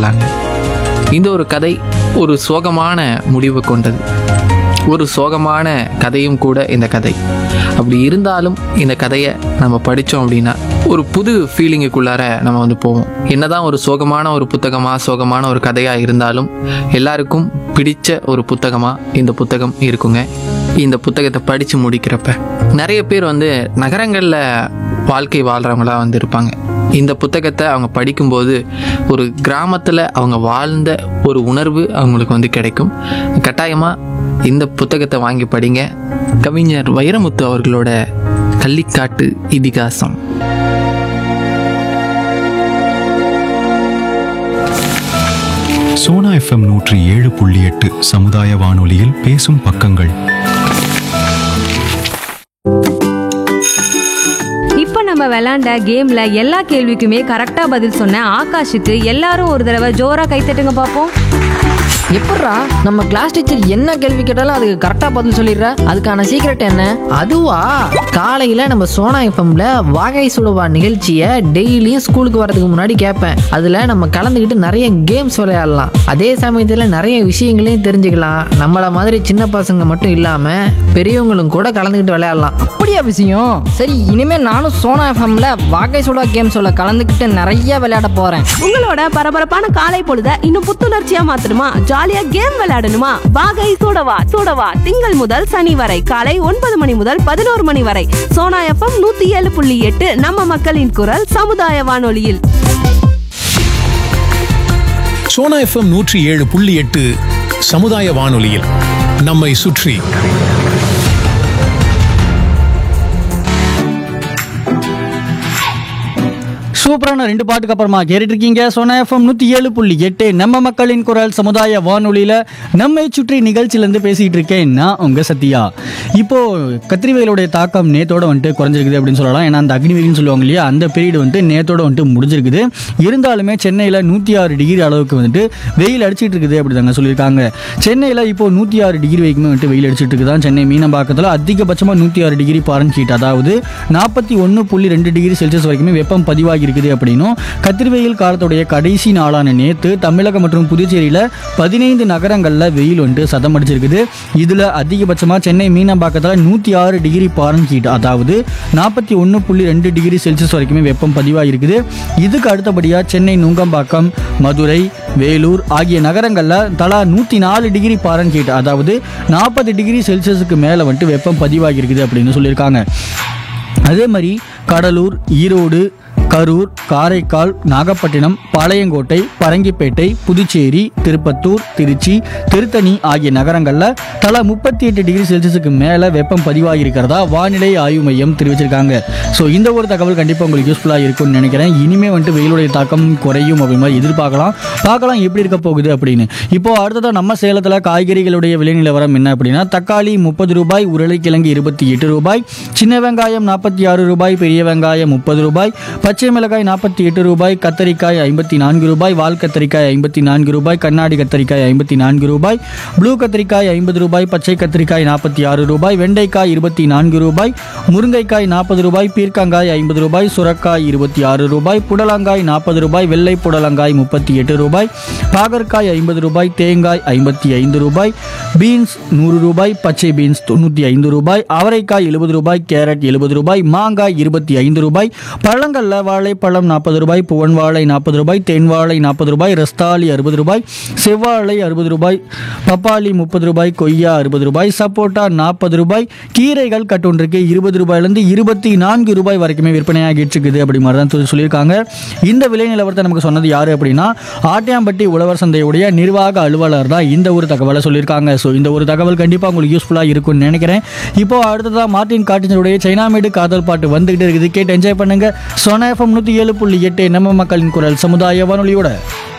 சொல்லலாங்க இந்த ஒரு கதை ஒரு சோகமான முடிவு கொண்டது ஒரு சோகமான கதையும் கூட இந்த கதை அப்படி இருந்தாலும் இந்த கதையை நம்ம படித்தோம் அப்படின்னா ஒரு புது ஃபீலிங்குக்குள்ளார நம்ம வந்து போவோம் என்னதான் ஒரு சோகமான ஒரு புத்தகமாக சோகமான ஒரு கதையாக இருந்தாலும் எல்லாருக்கும் பிடிச்ச ஒரு புத்தகமாக இந்த புத்தகம் இருக்குங்க இந்த புத்தகத்தை படித்து முடிக்கிறப்ப நிறைய பேர் வந்து நகரங்களில் வாழ்க்கை வாழ்கிறவங்களா வந்து இருப்பாங்க இந்த புத்தகத்தை அவங்க படிக்கும்போது ஒரு கிராமத்தில் அவங்க வாழ்ந்த ஒரு உணர்வு அவங்களுக்கு வந்து கிடைக்கும் கட்டாயமாக இந்த புத்தகத்தை வாங்கி படிங்க கவிஞர் வைரமுத்து அவர்களோட கள்ளிக்காட்டு இதிகாசம் சோனா எஃப்எம் நூற்றி ஏழு புள்ளி எட்டு சமுதாய வானொலியில் பேசும் பக்கங்கள் இப்போ நம்ம விளையாண்ட கேம்ல எல்லா கேள்விக்குமே கரெக்டா பதில் சொன்ன ஆகாஷுக்கு எல்லாரும் ஒரு தடவை ஜோரா கைத்தட்டுங்க பார்ப்போம் எப்பட்றா நம்ம கிளாஸ் டீச்சர் என்ன கேள்வி கேட்டாலும் அதுக்கு கரெக்டா பதில் சொல்லிடுற அதுக்கான சீக்ரெட் என்ன அதுவா காலையில நம்ம சோனா எஃப்எம்ல வாகை சுடுவா நிகழ்ச்சியை டெய்லியும் ஸ்கூலுக்கு வரதுக்கு முன்னாடி கேட்பேன் அதுல நம்ம கலந்துக்கிட்டு நிறைய கேம்ஸ் விளையாடலாம் அதே சமயத்துல நிறைய விஷயங்களையும் தெரிஞ்சுக்கலாம் நம்மள மாதிரி சின்ன பசங்க மட்டும் இல்லாம பெரியவங்களும் கூட கலந்துக்கிட்டு விளையாடலாம் அப்படியா விஷயம் சரி இனிமே நானும் சோனா எஃப்எம்ல வாகை சுடா கேம்ஸோட கலந்துக்கிட்டு நிறைய விளையாட போறேன் உங்களோட பரபரப்பான காலை பொழுத இன்னும் புத்துணர்ச்சியா மாத்தணுமா ஜாலியா கேம் விளையாடணுமா வாகை சூடவா சூடவா திங்கள் முதல் சனி வரை காலை ஒன்பது மணி முதல் பதினோரு மணி வரை சோனா எஃப்எம் நூத்தி ஏழு புள்ளி எட்டு நம்ம மக்களின் குரல் சமுதாய வானொலியில் சோனா எஃப்எம் நூற்றி ஏழு புள்ளி எட்டு சமுதாய வானொலியில் நம்மை சுற்றி சூப்பரான ரெண்டு பாட்டுக்கு அப்புறமா கேட்டுட்டு இருக்கீங்க சோனா எஃப்எம் நூற்றி ஏழு புள்ளி எட்டு நம்ம மக்களின் குரல் சமுதாய வானொலியில் நம்மை சுற்றி நிகழ்ச்சியிலேருந்து பேசிகிட்டு இருக்கேன் நான் உங்கள் சத்யா இப்போ கத்திரி வெயிலுடைய தாக்கம் நேத்தோட வந்துட்டு குறைஞ்சிருக்குது அப்படின்னு சொல்லலாம் ஏன்னா அந்த அக்னி வெயில்னு சொல்லுவாங்க இல்லையா அந்த பீரியட் வந்துட்டு நேத்தோட வந்துட்டு முடிஞ்சிருக்குது இருந்தாலுமே சென்னையில் நூற்றி ஆறு டிகிரி அளவுக்கு வந்துட்டு வெயில் அடிச்சிட்டு இருக்குது அப்படி தாங்க சொல்லியிருக்காங்க சென்னையில் இப்போ நூற்றி ஆறு டிகிரி வரைக்குமே வந்துட்டு வெயில் அடிச்சிட்டு இருக்குதான் சென்னை மீனம்பாக்கத்தில் அதிகபட்சமாக நூற்றி ஆறு டிகிரி பாரன் ஹீட் அதாவது நாற்பத்தி ஒன்று புள்ளி ரெண்டு டிகிரி செல்சியஸ் வரைக்குமே வெப்பம் பதிவாகி இருக்குது அப்படின்னும் கத்திரிவெயில் காலத்துடைய கடைசி நாளான நேற்று தமிழகம் மற்றும் புதுச்சேரியில் பதினைந்து நகரங்களில் வெயில் வந்துட்டு சதம் அடிச்சிருக்குது இதில் அதிகபட்சமாக சென்னை மீனம்பாக்கத்தில் நூற்றி ஆறு டிகிரி பாரன் ஹீட் அதாவது நாற்பத்தி ஒன்று புள்ளி ரெண்டு டிகிரி செல்சியஸ் வரைக்குமே வெப்பம் பதிவாகி இருக்குது இதுக்கு அடுத்தபடியாக சென்னை நுங்கம்பாக்கம் மதுரை வேலூர் ஆகிய நகரங்களில் தலா நூற்றி நாலு டிகிரி பாரன் ஹீட் அதாவது நாற்பது டிகிரி செல்சியஸுக்கு மேலே வந்துட்டு வெப்பம் பதிவாகி இருக்குது அப்படின்னு சொல்லியிருக்காங்க அதே மாதிரி கடலூர் ஈரோடு கரூர் காரைக்கால் நாகப்பட்டினம் பாளையங்கோட்டை பரங்கிப்பேட்டை புதுச்சேரி திருப்பத்தூர் திருச்சி திருத்தணி ஆகிய நகரங்களில் தலா முப்பத்தி எட்டு டிகிரி செல்சியஸுக்கு மேலே வெப்பம் பதிவாகி இருக்கிறதா வானிலை ஆய்வு மையம் தெரிவிச்சிருக்காங்க ஸோ இந்த ஒரு தகவல் கண்டிப்பாக உங்களுக்கு யூஸ்ஃபுல்லாக இருக்கும்னு நினைக்கிறேன் இனிமே வந்துட்டு வெயிலுடைய தாக்கம் குறையும் அப்படி மாதிரி எதிர்பார்க்கலாம் பார்க்கலாம் எப்படி இருக்க போகுது அப்படின்னு இப்போ அடுத்ததாக நம்ம சேலத்தில் காய்கறிகளுடைய விலை நிலவரம் என்ன அப்படின்னா தக்காளி முப்பது ரூபாய் உருளைக்கிழங்கு இருபத்தி எட்டு ரூபாய் சின்ன வெங்காயம் நாற்பத்தி ஆறு ரூபாய் பெரிய வெங்காயம் முப்பது ரூபாய் பச்சை மிளகாய் நாற்பத்தி எட்டு ரூபாய் கத்தரிக்காய் ஐம்பத்தி நான்கு ரூபாய் வால் கத்தரிக்காய் ஐம்பத்தி நான்கு ரூபாய் கண்ணாடி கத்தரிக்காய் ஐம்பத்தி நான்கு ரூபாய் ப்ளூ கத்தரிக்காய் ஐம்பது ரூபாய் பச்சை கத்தரிக்காய் நாற்பத்தி ஆறு ரூபாய் வெண்டைக்காய் இருபத்தி நான்கு ரூபாய் முருங்கைக்காய் நாற்பது ரூபாய் பீர்க்கங்காய் ஐம்பது ரூபாய் சுரக்காய் இருபத்தி ஆறு ரூபாய் புடலங்காய் நாற்பது ரூபாய் வெள்ளை புடலங்காய் முப்பத்தி எட்டு ரூபாய் பாகற்காய் ஐம்பது ரூபாய் தேங்காய் ஐம்பத்தி ஐந்து ரூபாய் பீன்ஸ் நூறு ரூபாய் பச்சை பீன்ஸ் தொண்ணூற்றி ஐந்து ரூபாய் அவரைக்காய் எழுபது ரூபாய் கேரட் எழுபது ரூபாய் மாங்காய் இருபத்தி ஐந்து ரூபாய் பழங்களில் வாழைப்பழம் நாற்பது ரூபாய் புவன் வாழை நாற்பது ரூபாய் தென் வாழை நாற்பது ரூபாய் ரஸ்தாலி அறுபது ரூபாய் செவ்வாழை அறுபது ரூபாய் பப்பாளி முப்பது ரூபாய் கொய்யா அறுபது ரூபாய் சப்போட்டா நாற்பது ரூபாய் கீரைகள் கட்டொன்றுக்கு இருபது ரூபாயிலிருந்து இருபத்தி நான்கு ரூபாய் வரைக்குமே விற்பனையாகிட்டு இருக்குது அப்படி மாதிரி தான் சொல்லி- சொல்லியிருக்காங்க இந்த விலை நிலவரத்தை நமக்கு சொன்னது யாரு அப்படின்னா ஆட்டியாம்பட்டி உழவர் சந்தையுடைய நிர்வாக அலுவலர் தான் இந்த ஒரு தகவலை சொல்லியிருக்காங்க ஸோ இந்த ஒரு தகவல் கண்டிப்பாக உங்களுக்கு யூஸ்ஃபுல்லாக இருக்கும்னு நினைக்கிறேன் இப்போ அடுத்ததாக மார்ட்டின் காட்டினுடைய சைனாமேடு காதல் பாட்டு வந்துகிட்டு இருக்குது கேட்டு என்ஜாய் பண்ணுங்க சோனா எஃப்எம் நூற்றி ஏழு புள்ளி எட்டு நம்ம மக்களின் குரல் சமுதாய வானொலியோட